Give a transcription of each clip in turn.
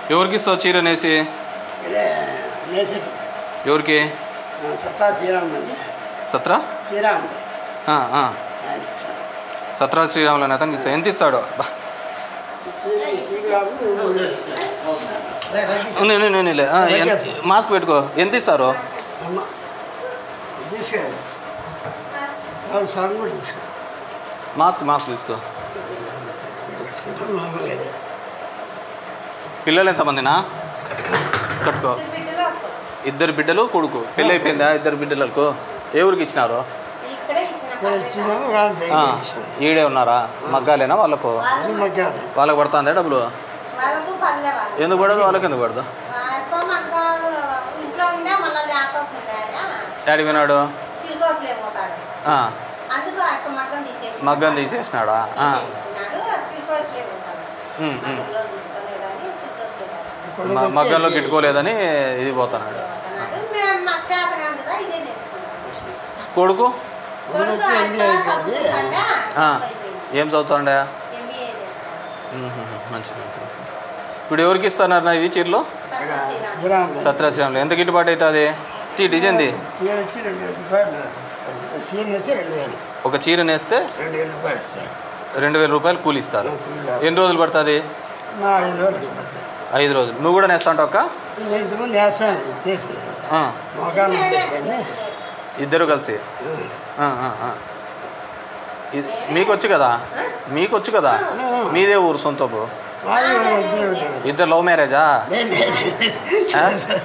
ఎవరికి ఇస్తావు చీర నేసి ఇదే నేసి ఎవరికి సత్తా శ్రీరాముడు అండి సత్రా శ్రీరాముడు ఆ, ఆ. ఆయనకి ఇస్తాను. సత్రా శ్రీరాములు అని అతనికి ఇస్తా. ఎంత ఇస్తాడు బా శ్రీరాముడు మూడు ఇస్తాను. ఉంది, ఉంది, ఉంది, ఉంది. ఆ, ఎంత- మాస్క్ పెట్టుకో ఎంత ఇస్తారు అమ్మ తీసుకో ఆవిడ సగం కూడా తీసుకో మాస్క్ మాస్క్ తీసుకో పెట్టుకుంటాం మామూలుగా అదే. పిల్లలు ఎంతమందినా కట్టుకో ఇద్దరు బిడ్డలు కొడుకు పెళ్ళి అయిపోయిందా ఇద్దరు బిడ్డలకు ఏ ఊరికి ఇచ్చినారు ఇక్కడే ఇచ్చిన ఇక్కడ ఇచ్చినాము కానీ ఆ, బయట ఇచ్చాము. ఈడే ఉన్నారా మగ్గాలేనా వాళ్ళకు అది మగ్గాదు వాళ్ళకి పడుతుందా డబ్బులు వాళ్ళకు పల్లె వాళ్ళు ఎందుకు పడదు వాళ్ళకి ఎందుకు పడదు అప్ప మగ్గాలు ఇంట్లో ఉండే మళ్ళీ లేకపోకుండా డాడీ విన్నాడు సిల్కోస్ లేకపోతాడు ఆ, అందుకు అక్క మగ్గం తీసేసి మగ్గం తీసేసినాడా ఆ, ఇచ్చినాడు సిల్కోస్ లేకపోతాడు ఉమ్, ఉమ్. మగ్గంలో గుర్తులేదని సిల్కోస్ లేకపోతాడు కొడుకు మ- వచ్చి మగ్గంలో గిట్టుకోలేదని ఇది పోతున్నాడు మేము మాకు చేత కాదు కదా ఇదే నేర్చుకుంటాం కొడుకు కొడుకు వచ్చి ఎంబీఏ అయిపోయింది ఆ, ఏం చదువుతాండే ఎంబీఏ చేస్తాడు మంచిది ఇప్పుడు ఎవరికి ఇస్తున్నారు ఇది చీరలు ఇక్కడ సత్యశ్రీరామ్ శ్రీరాముడు సత్యశ్రీరాములు ఎంత గిట్టుబాటు అవుతుంది తీ డిజైన్ది చీర వచ్చి రెండు వేల రూపాయలు చీర వచ్చి రెండు వేలు ఒక చీర నేస్తే రెండు వేల రూపాయలు ఇస్తాడు రెండు వేల రూపాయలు కూలి ఇస్తారు కూలి ఎన్ని రోజులు పడుతుంది నా ఐదు రోజులు పడుతుంది ఐదు రోజులు నువ్వు కూడా నేస్తా ఉంటావు అక్క నేను ఇంతకుముందు వేస్తాను చేసి ఆ, మొఖాన్ని పెట్టాను ఇద్దరు కలిసి ఆ, ఆ, ఆ. ఇది మీకు వచ్చు కదా మీకు వచ్చు కదా మీదే ఊరు సొంతపు మాది కూడా ఇద్దరు ఉంటారు ఇద్దరు లవ్ మ్యారేజా నేను ఆ?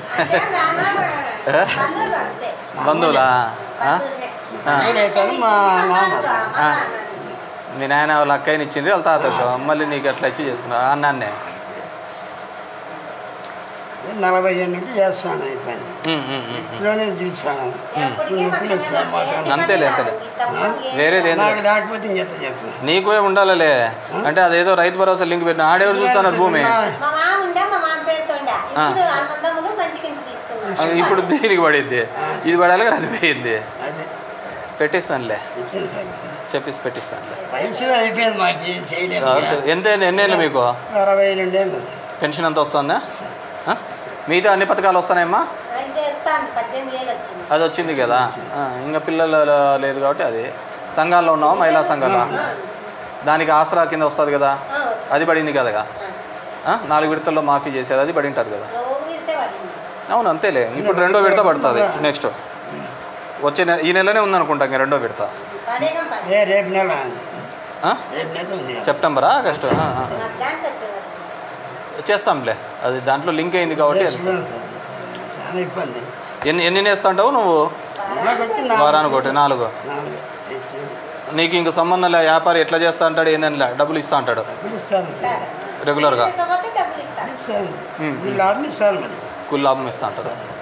బంధువులు అంతే బంధువులా ఆ? బంధువులే. ఆ. నేనైతాను మా మామ ఆ. మీ నాయన వాళ్ళ అక్కయ్యని ఇచ్చింది వాళ్ళ తాతకు మళ్ళీ నీకు అట్లా ఇచ్చి చేసుకున్నావు అన్నాన్నే నేను నలభై ఏళ్ళ నుంచి చేస్తాను ఈ పని ఉమ్, ఉమ్, ఉమ్. ఇంట్లోనే చూస్తాను ఎప్పటికీ నొప్పులు ఇస్తాను మొఖాన్ని అంతేలే, అంతేలే. వేరేది ఏం నాకు లేకపోతే ఇంకెత్త చెప్పు నీకు ఏమి ఉండాలలే అంటే అదేదో రైతు భరోసా లింక్ పెట్టిన ఆడెవరు చూస్తున్నారు భూమి మా మామ ఉండే మా మామ పేరుతోండే ఇప్పుడు అన్నదమ్ములు మంచి కింద ఆ, తీసుకున్నాం ఇప్పుడు దీనికి పడిద్ది ఇది పడాలి కదా అది పోయిద్ది అది పెట్టిస్తానులే ఇచ్చేసాను చెప్పేసి పెట్టిస్తానులే వయసు అయిపోయింది మాకు ఏం చేయలేము కాబట్టి ఎంత ఎన్నేళ్ళు మీకు అరవై రెండేళ్ళు పెన్షన్ ఎంత వస్తుందా ఆ? మిగతా అన్ని పథకాలు వస్తున్నాయమ్మా అంటే ఎత్తాను పద్దెనిమిది ఏళ్ళు వచ్చింది అది వచ్చింది కదా ఆ, ఇంకా పిల్లలు లేదు కాబట్టి అది సంఘాల్లో ఉన్నావా మహిళా సంఘాలు దానికి ఆసరా కింద వస్తుంది కదా ఆ, అది పడింది కదా ఆ. ఆ? నాలుగు విడతల్లో మాఫీ చేసేది అది పడి ఉంటుంది కదా రోజు ఇస్తే పడింది అవును అంతేలే ఇప్పుడు రెండో విడత పడుతుంది నెక్స్ట్ వచ్చే నెల ఈ నెలనే ఉందనుకుంటా ఇంకా రెండో విడత పడేగం పడి ఏ రేపు నెల ఆ? రేపు నెల ఉంది సెప్టెంబరా ఆగస్టు ఆ, ఆ. మధ్యాహ్నానికి వచ్చేవారు చేస్తాంలే అది దాంట్లో లింక్ అయింది కాబట్టి ఏ తెలుసు. చూడండి సార్. చాలా ఇబ్బంది ఎన్ని ఎన్ని నేస్తాంటావు నువ్వు నెలకు వచ్చి వారానికి ఒకటి నాలుగు నాలుగు ఇచ్చేది. నీకు ఇంక సంబంధం లే వ్యాపారి ఎట్లా చేస్తా అంటాడు ఏందని లే డబ్బులు ఇస్తా అంటాడు డబ్బులు ఇస్తాను రెగ్యులర్గా ఇకపోతే డబ్బులు ఇస్తారు ఇస్తాను వీళ్ళు ఆడిని ఇస్తాను మరి కుల్ లాభం ఇస్తా అంటాడు